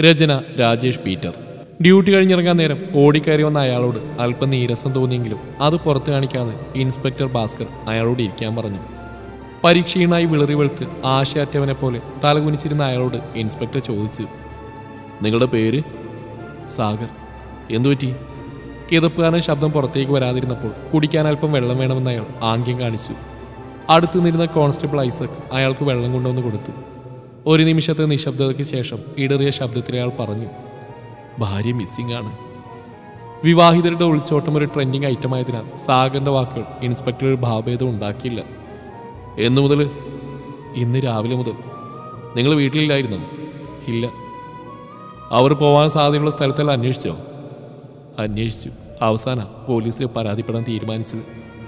രചന Rajesh Peter duty കഴിഞ്ഞിറങ്ങാൻ നേരം ഓടിക്കയറി വന്ന അയാളോട് അല്പം നീരസം തോന്നിയെങ്കിലും അത് പുറത്തു കാണിക്കാതെ ഇൻസ്പെക്ടർ ഭാസ്കർ അയാളോട് ഇരിക്കാൻ പറഞ്ഞു പരീക്ഷീണായി വിളറി വെളുത്ത് ആശയറ്റവനെ പോലെ തലകുനിച്ചിരുന്ന അയാളോട് ഇൻസ്പെക്ടർ ചോദിച്ചു നിങ്ങളുടെ പേര് സാഗർ എന്തുപറ്റി കിതപ്പുകാരൻ ശബ്ദം പുറത്തേക്ക് വരാതിരുന്നപ്പോൾ കുടിക്കാൻ അല്പം വെള്ളം വേണമെന്ന് അയാൾ ആംഗ്യം കാണിച്ചു അടുത്തു നിന്നിരുന്ന കോൺസ്റ്റബിൾ ഐസക് അയാൾക്ക് വെള്ളം കൊണ്ടുവന്ന് കൊടുത്തു ഒരു നിമിഷത്തെ നിശബ്ദതയ്ക്ക് ശേഷം ഇടറിയ ശബ്ദത്തിൽ അയാൾ പറഞ്ഞു ഭാര്യ മിസ്സിംഗ് ആണ് വിവാഹിതരുടെ ഒളിച്ചോട്ടം ഒരു ട്രെൻഡിങ് ഐറ്റമായതിനാൽ സാഗറിന്റെ വാക്കുകൾ ഇൻസ്പെക്ടർ ഒരു ഭാവഭേദം ഉണ്ടാക്കിയില്ല എന്നു മുതൽ ഇന്ന് രാവിലെ മുതൽ നിങ്ങൾ വീട്ടിലില്ലായിരുന്നോ ഇല്ല അവർ പോകാൻ സാധ്യതയുള്ള സ്ഥലത്തെല്ലാം അന്വേഷിച്ചോ അന്വേഷിച്ചു അവസാന പോലീസിൽ പരാതിപ്പെടാൻ തീരുമാനിച്ചത്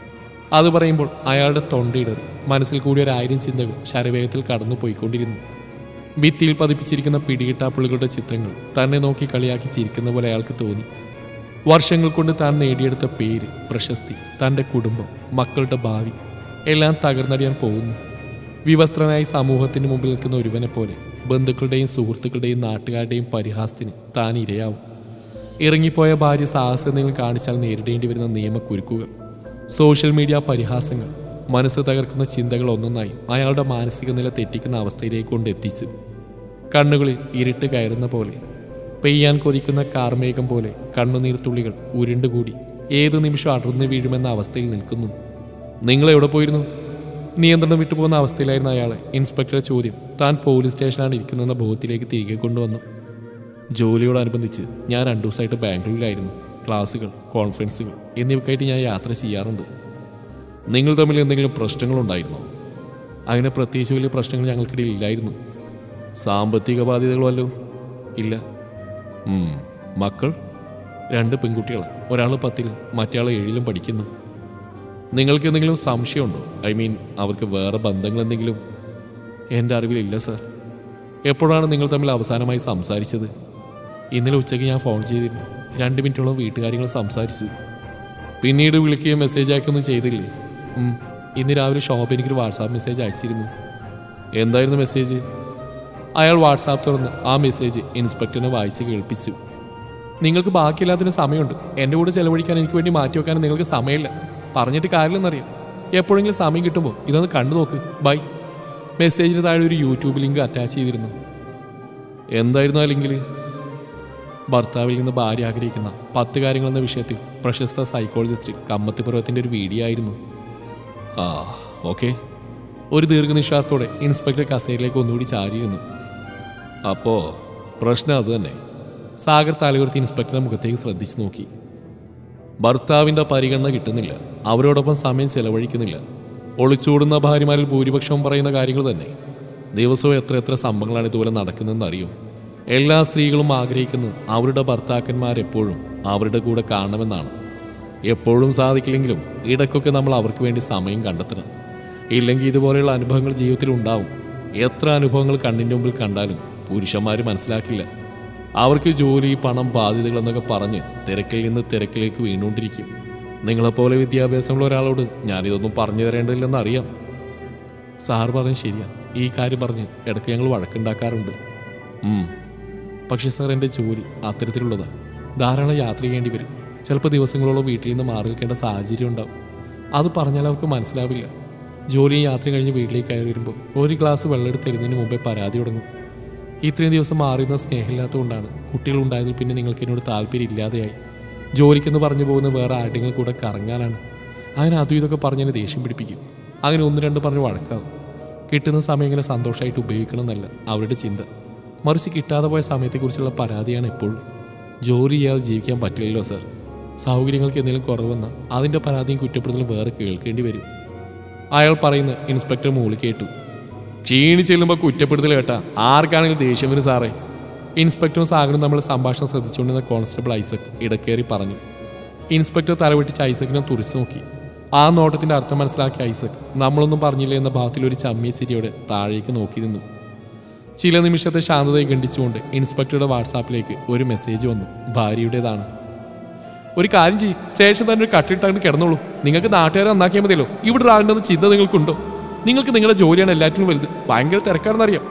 അത് പറയുമ്പോൾ അയാളുടെ തൊണ്ടയിടറി മനസ്സിൽ കൂടി ഒരായിരം ചിന്തകൾ ശരവേഗത്തിൽ കടന്നു പോയിക്കൊണ്ടിരുന്നു ഭിത്തിയിൽ പതിപ്പിച്ചിരിക്കുന്ന പിടികിട്ടാപ്പുള്ളികളുടെ ചിത്രങ്ങൾ തന്നെ നോക്കി കളിയാക്കി ചിരിക്കുന്ന പോലെ അയാൾക്ക് തോന്നി വർഷങ്ങൾ കൊണ്ട് താൻ നേടിയെടുത്ത പേര് പ്രശസ്തി തൻ്റെ കുടുംബം മക്കളുടെ ഭാവി എല്ലാം തകർന്നടിയാൻ പോകുന്നു വിവസ്ത്രനായി സമൂഹത്തിന് മുമ്പിൽ നിൽക്കുന്ന ഒരുവനെ പോലെ ബന്ധുക്കളുടെയും സുഹൃത്തുക്കളുടെയും നാട്ടുകാരുടെയും പരിഹാസത്തിന് താൻ ഇരയാവും ഇറങ്ങിപ്പോയ ഭാര്യ സാഹസം എന്തെങ്കിലും കാണിച്ചാൽ നേരിടേണ്ടി വരുന്ന നിയമക്കുരുക്കുകൾ സോഷ്യൽ മീഡിയ പരിഹാസങ്ങൾ മനസ്സ് തകർക്കുന്ന ചിന്തകൾ ഒന്നൊന്നായി അയാളുടെ മാനസിക നില തെറ്റിക്കുന്ന അവസ്ഥയിലേക്ക് കൊണ്ടെത്തിച്ചു കണ്ണുകളിൽ ഇരുട്ട് കയറുന്ന പോലെ പെയ്യാൻ കൊതിക്കുന്ന കാർമേഘം പോലെ കണ്ണുനീർ തുള്ളികൾ ഉരുണ്ടുകൂടി ഏത് നിമിഷം അടർന്നു വീഴുമെന്ന അവസ്ഥയിൽ നിൽക്കുന്നു നിങ്ങൾ എവിടെ പോയിരുന്നു നിയന്ത്രണം വിട്ടുപോകുന്ന അവസ്ഥയിലായിരുന്ന അയാളെ ഇൻസ്പെക്ടറുടെ ചോദ്യം താൻ പോലീസ് സ്റ്റേഷനാണ് ഇരിക്കുന്നതെന്ന ബോധത്തിലേക്ക് തിരികെ കൊണ്ടുവന്നു ജോലിയോടനുബന്ധിച്ച് ഞാൻ രണ്ടു ദിവസമായിട്ട് ബാംഗ്ലൂരിലായിരുന്നു ക്ലാസ്സുകൾ കോൺഫറൻസുകൾ എന്നിവയ്ക്കായിട്ട് ഞാൻ യാത്ര ചെയ്യാറുണ്ട് നിങ്ങൾ തമ്മിൽ എന്തെങ്കിലും പ്രശ്നങ്ങളുണ്ടായിരുന്നോ അങ്ങനെ പ്രത്യേകിച്ച് വലിയ പ്രശ്നങ്ങൾ ഞങ്ങൾക്കിടയിൽ ഇല്ലായിരുന്നു സാമ്പത്തിക ബാധ്യതകൾ വല്ലോ ഇല്ല ഉം, മക്കൾ രണ്ട് പെൺകുട്ടികൾ ഒരാൾ പത്തിലും മറ്റയാൾ ഏഴിലും പഠിക്കുന്നു നിങ്ങൾക്ക് എന്തെങ്കിലും സംശയമുണ്ടോ ഐ മീൻ അവർക്ക് വേറെ ബന്ധങ്ങൾ എന്തെങ്കിലും എൻ്റെ അറിവിലില്ല സർ എപ്പോഴാണ് നിങ്ങൾ തമ്മിൽ അവസാനമായി സംസാരിച്ചത് ഇന്നലെ ഉച്ചയ്ക്ക് ഞാൻ ഫോൺ ചെയ്തിരുന്നു രണ്ട് മിനിറ്റോളം വീട്ടുകാര്യങ്ങൾ സംസാരിച്ചു പിന്നീട് വിളിക്കുകയും മെസ്സേജ് അയക്കുകയൊന്നും ചെയ്തില്ലേ ഉം. ഇന്ന് രാവിലെ ഷോപ്പ് എനിക്കൊരു വാട്സാപ്പ് മെസ്സേജ് അയച്ചിരുന്നു എന്തായിരുന്നു മെസ്സേജ് അയാൾ വാട്സാപ്പ് തുറന്ന് ആ മെസ്സേജ് ഇൻസ്പെക്ടറിനെ വായിച്ച് കേൾപ്പിച്ചു നിങ്ങൾക്ക് ബാക്കിയില്ലാത്തതിന് സമയമുണ്ട് എൻ്റെ കൂടെ ചെലവഴിക്കാൻ എനിക്ക് വേണ്ടി മാറ്റി വെക്കാൻ നിങ്ങൾക്ക് സമയമില്ല പറഞ്ഞിട്ട് കാര്യമില്ലെന്നറിയാം എപ്പോഴെങ്കിലും സമയം കിട്ടുമ്പോൾ ഇതൊന്ന് കണ്ടു നോക്ക് ബൈ മെസ്സേജിന് താഴെ ഒരു യൂട്യൂബ് ലിങ്ക് അറ്റാച്ച് ചെയ്തിരുന്നു എന്തായിരുന്നു ആ ലിങ്കിൽ ഭർത്താവിൽ നിന്ന് ഭാര്യ ആഗ്രഹിക്കുന്ന പത്ത് കാര്യങ്ങൾ എന്ന വിഷയത്തിൽ പ്രശസ്ത സൈക്കോളജിസ്റ്റ് കമ്മത്തി പർവ്വത്തിൻ്റെ ഒരു വീഡിയോ ആയിരുന്നു ആ ഓക്കെ ഒരു ദീർഘനിശ്വാസത്തോടെ ഇൻസ്പെക്ടർ കസേരയിലേക്ക് ഒന്നുകൂടി ചാരിയിരുന്നു അപ്പോ പ്രശ്നം അത് തന്നെ സാഗർ തലയുർത്തി ഇൻസ്പെക്ടറുടെ മുഖത്തേക്ക് ശ്രദ്ധിച്ചു നോക്കി ഭർത്താവിൻ്റെ പരിഗണന കിട്ടുന്നില്ല അവരോടൊപ്പം സമയം ചെലവഴിക്കുന്നില്ല ഒളിച്ചോടുന്ന ഭാര്യമാരിൽ ഭൂരിപക്ഷവും പറയുന്ന കാര്യങ്ങൾ തന്നെ ദിവസവും എത്ര എത്ര സംഭവങ്ങളാണ് ഇതുപോലെ നടക്കുന്നതെന്ന് അറിയും എല്ലാ സ്ത്രീകളും ആഗ്രഹിക്കുന്നത് അവരുടെ ഭർത്താക്കന്മാരെപ്പോഴും അവരുടെ കൂടെ കാണണമെന്നാണ് എപ്പോഴും സാധിക്കില്ലെങ്കിലും ഇടയ്ക്കൊക്കെ നമ്മൾ അവർക്ക് വേണ്ടി സമയം കണ്ടെത്തണം ഇല്ലെങ്കിൽ ഇതുപോലെയുള്ള അനുഭവങ്ങൾ ജീവിതത്തിൽ ഉണ്ടാവും എത്ര അനുഭവങ്ങൾ കണ്ണിൻ്റെ മുമ്പിൽ കണ്ടാലും പുരുഷന്മാർ മനസ്സിലാക്കില്ല അവർക്ക് ജോലി പണം ബാധ്യതകൾ എന്നൊക്കെ പറഞ്ഞ് തിരക്കിൽ നിന്ന് തിരക്കിലേക്ക് വീണുകൊണ്ടിരിക്കും നിങ്ങളെപ്പോലെ വിദ്യാഭ്യാസമുള്ള ഒരാളോട് ഞാനിതൊന്നും പറഞ്ഞു തരേണ്ടതില്ലെന്ന് അറിയാം സാർ പറഞ്ഞ് ശരിയാ ഈ കാര്യം പറഞ്ഞ് ഇടയ്ക്ക് ഞങ്ങൾ വഴക്കുണ്ടാക്കാറുണ്ട് ഉം. പക്ഷേ സാർ എൻ്റെ ജോലി അത്തരത്തിലുള്ളതാണ് ധാരാളം യാത്ര ചെയ്യേണ്ടി വരും ചിലപ്പോൾ ദിവസങ്ങളോളം വീട്ടിൽ നിന്ന് മാറി നിൽക്കേണ്ട സാഹചര്യം ഉണ്ടാവും അത് പറഞ്ഞാൽ അവർക്ക് മനസ്സിലാവില്ല ജോലിയും യാത്ര കഴിഞ്ഞ് വീട്ടിലേക്ക് കയറി വരുമ്പോൾ ഒരു ഗ്ലാസ് വെള്ളം എടുത്ത് തരുന്നതിന് മുമ്പേ പരാതി തുടങ്ങും ഇത്രയും ദിവസം മാറിയുന്ന സ്നേഹമില്ലാത്തതുകൊണ്ടാണ് കുട്ടികൾ ഉണ്ടായതിൽ പിന്നെ നിങ്ങൾക്ക് എന്നോട് താല്പര്യം ഇല്ലാതെയായി ജോലിക്കെന്ന് പറഞ്ഞു പോകുന്ന വേറെ ആരുടെങ്കിലും കൂടെ കറങ്ങാനാണ് അങ്ങനെ അതും ഇതൊക്കെ പറഞ്ഞ് എന്നെ ദേഷ്യം പിടിപ്പിക്കും അങ്ങനെ ഒന്ന് രണ്ട് പറഞ്ഞ് വഴക്കാവും കിട്ടുന്ന സമയം ഇങ്ങനെ സന്തോഷമായിട്ട് ഉപയോഗിക്കണം എന്നല്ല അവരുടെ ചിന്ത മറിച്ച് കിട്ടാതെ പോയ സമയത്തെക്കുറിച്ചുള്ള പരാതിയാണ് എപ്പോഴും ജോലി ചെയ്യാതെ ജീവിക്കാൻ പറ്റില്ലല്ലോ സർ സൗകര്യങ്ങൾക്ക് എന്തെങ്കിലും കുറവ് വന്നാൽ അതിൻ്റെ പരാതിയും കുറ്റപ്പെടുത്തലും വേറെ കേൾക്കേണ്ടി വരും അയാൾ പറയുന്ന ഇൻസ്പെക്ടർ മൂളി കേട്ടു ക്ഷീണി ചെല്ലുമ്പോൾ കുറ്റപ്പെടുത്തൽ കേട്ടാ ആർക്കാണെങ്കിലും ദേഷ്യം വരും സാറേ ഇൻസ്പെക്ടറും സാഗറും നമ്മൾ സംഭാഷണം ശ്രദ്ധിച്ചുകൊണ്ടിരുന്ന കോൺസ്റ്റബിൾ ഐസക് ഇടക്കേറി പറഞ്ഞു ഇൻസ്പെക്ടർ തലവെട്ടിച്ച് ഐസക്കിനെ തുറിച്ചു നോക്കി ആ നോട്ടത്തിന്റെ അർത്ഥം മനസ്സിലാക്കിയ ഐസക് നമ്മളൊന്നും പറഞ്ഞില്ല എന്ന ഭാവത്തിൽ ഒരു ചമ്മിയ ചിരിയോടെ താഴേക്ക് നോക്കി നിന്നു ചില നിമിഷത്തെ ശാന്തതയെ ഖണ്ഡിച്ചുകൊണ്ട് ഇൻസ്പെക്ടറുടെ വാട്സാപ്പിലേക്ക് ഒരു മെസ്സേജ് വന്നു ഭാര്യയുടേതാണ് ഒരു കാര്യം ചെയ്യും സ്റ്റേഷൻ തന്നെ ഒരു കട്ടിട്ടാണ്ട് കിടന്നോളൂ നിങ്ങൾക്ക് നാട്ടുകാരെ നന്നാക്കിയാൽ മതിയല്ലോ ഇവിടെ ഒരാളുണ്ടെന്ന് ചിന്ത നിങ്ങൾക്കുണ്ടോ നിങ്ങൾക്ക് നിങ്ങളുടെ ജോലിയാണ് എല്ലാറ്റിനും വലുത് ഭയങ്കര തിരക്കാണെന്നറിയാം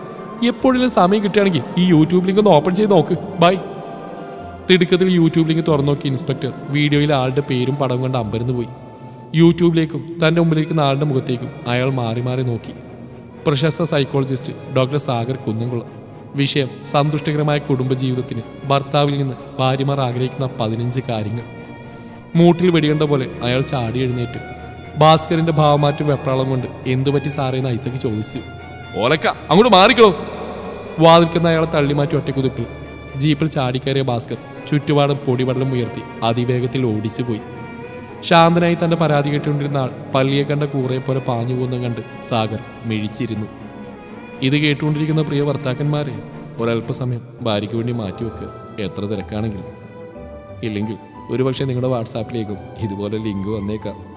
എപ്പോഴെങ്കിലും സമയം കിട്ടുകയാണെങ്കിൽ ഈ യൂട്യൂബ് ലിങ്ക് ഒന്ന് ഓപ്പൺ ചെയ്ത് നോക്ക് ബൈ തിടുക്കത്തിൽ യൂട്യൂബ് ലിങ്ക് തുറന്നു നോക്കി ഇൻസ്പെക്ടർ വീഡിയോയിൽ ആളുടെ പേരും പടവും കൊണ്ട് അമ്പരന്ന് പോയി യൂട്യൂബിലേക്കും തൻ്റെ മുമ്പിലിരിക്കുന്ന ആളുടെ മുഖത്തേക്കും അയാൾ മാറി മാറി നോക്കി പ്രശസ്ത സൈക്കോളജിസ്റ്റ് ഡോക്ടർ സാഗർ കുന്നംകുളം വിഷയം സന്തുഷ്ടകരമായ കുടുംബജീവിതത്തിന് ഭർത്താവിൽ നിന്ന് ഭാര്യമാർ ആഗ്രഹിക്കുന്ന പതിനഞ്ച് കാര്യങ്ങൾ മൂട്ടിൽ വെടിയേണ്ട പോലെ അയാൾ ചാടി എഴുന്നേറ്റ് ഭാസ്കറിന്റെ ഭാവമാറ്റം വെപ്രാളം കൊണ്ട് എന്തുപറ്റി സാറേന്ന് ഐസക്ക് ചോദിച്ചു ഓലക്ക അങ്ങോട്ട് മാറിക്കോ വാതിൽക്കുന്ന അയാളെ തള്ളിമാറ്റി ഒറ്റക്കുതിപ്പിൽ ജീപ്പിൽ ചാടിക്കയറിയ ഭാസ്കർ ചുറ്റുപാടും പൊടിപടലം ഉയർത്തി അതിവേഗത്തിൽ ഓടിച്ചു പോയി ശാന്തനായി തന്റെ പരാതി കേട്ടുകൊണ്ടിരുന്ന ആൾ പള്ളിയെ കണ്ട കൂറെ പോലെ പാഞ്ഞു പോകുന്ന കണ്ട് സാഗർ മിഴിച്ചിരുന്നു ഇത് കേട്ടുകൊണ്ടിരിക്കുന്ന പ്രിയ ഭർത്താക്കന്മാരെ ഒരല്പസമയം ഭാര്യയ്ക്ക് വേണ്ടി മാറ്റിവെക്കുക എത്ര തിരക്കാണെങ്കിലും ഇല്ലെങ്കിൽ ഒരുപക്ഷെ നിങ്ങളുടെ വാട്സാപ്പിലേക്കും ഇതുപോലെ ലിങ്ക് വന്നേക്കാം